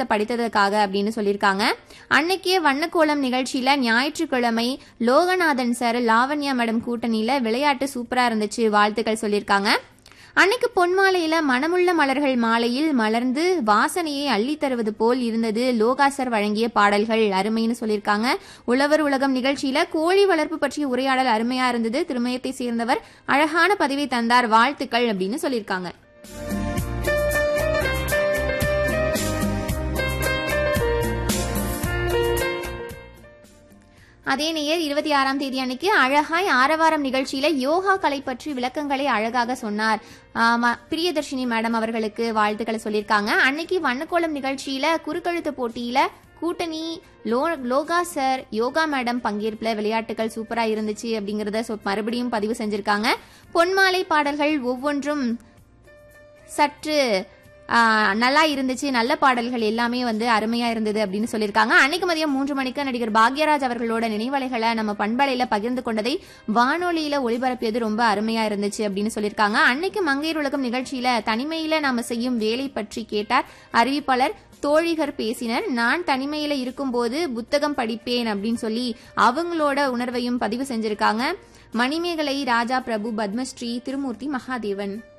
விஷயத்த படித்ததுக்காக அப்படின்னு சொல்லியிருக்காங்க அன்னைக்கே வண்ணக்கோலம் நிகழ்ச்சியில ஞாயிற்றுக்கிழமை லோகநாதன் சார் லாவண்யா மேடம் கூட்டணியில விளையாட்டு சூப்பரா இருந்துச்சு வாழ்த்துக்கள் சொல்லியிருக்காங்க அன்னைக்கு பொன்மாலையில மனமுள்ள மலர்கள் மாலையில் மலர்ந்து வாசனையை அள்ளி தருவது போல் இருந்தது லோகாசர் வழங்கிய பாடல்கள் அருமைன்னு சொல்லியிருக்காங்க உழவர் உலகம் நிகழ்ச்சியில கோழி வளர்ப்பு பற்றிய உரையாடல் அருமையா இருந்தது திருமயத்தை சேர்ந்தவர் அழகான பதிவை தந்தார் வாழ்த்துக்கள் அப்படின்னு சொல்லியிருக்காங்க அதே நேயர் இருபத்தி ஆறாம் தேதி அன்னைக்கு அழகாய் ஆரவாரம் நிகழ்ச்சியில யோகா கலை பற்றி விளக்கங்களை அழகாக சொன்னார் ஆமா, பிரியதர்ஷினி மேடம் அவர்களுக்கு வாழ்த்துக்களை சொல்லியிருக்காங்க அன்னைக்கு வண்ணக்கோலம் நிகழ்ச்சியில குறுக்கெழுத்து போட்டியில கூட்டணி லோ லோகா சார் யோகா மேடம் பங்கேற்புல விளையாட்டுகள் சூப்பரா இருந்துச்சு அப்படிங்கறத சொ- மறுபடியும் பதிவு செஞ்சிருக்காங்க பொன்மாலை பாடல்கள் ஒவ்வொன்றும் சற்று ஆ, நல்லா இருந்துச்சு நல்ல பாடல்கள் எல்லாமே வந்து அருமையா இருந்தது அப்படின்னு சொல்லியிருக்காங்க அன்னைக்கு மதியம் மூன்று மணிக்கு நடிகர் பாக்யராஜ் அவர்களோட நினைவலைகளை நம்ம பண்பலையில பகிர்ந்து கொண்டதை வானொலியில ஒளிபரப்பியது ரொம்ப அருமையா இருந்துச்சு அப்படின்னு சொல்லியிருக்காங்க அன்னைக்கு மங்கையர் உலகம் நிகழ்ச்சியில தனிமையில நாம செய்யும் வேலை பற்றி கேட்டார் அறிவிப்பாளர் தோழிகர் பேசினர் நான் தனிமையில இருக்கும்போது புத்தகம் படிப்பேன் அப்படின்னு சொல்லி அவங்களோட உணர்வையும் பதிவு செஞ்சிருக்காங்க மணிமேகலை ராஜா பிரபு பத்மஸ்ரீ திருமூர்த்தி மகாதேவன்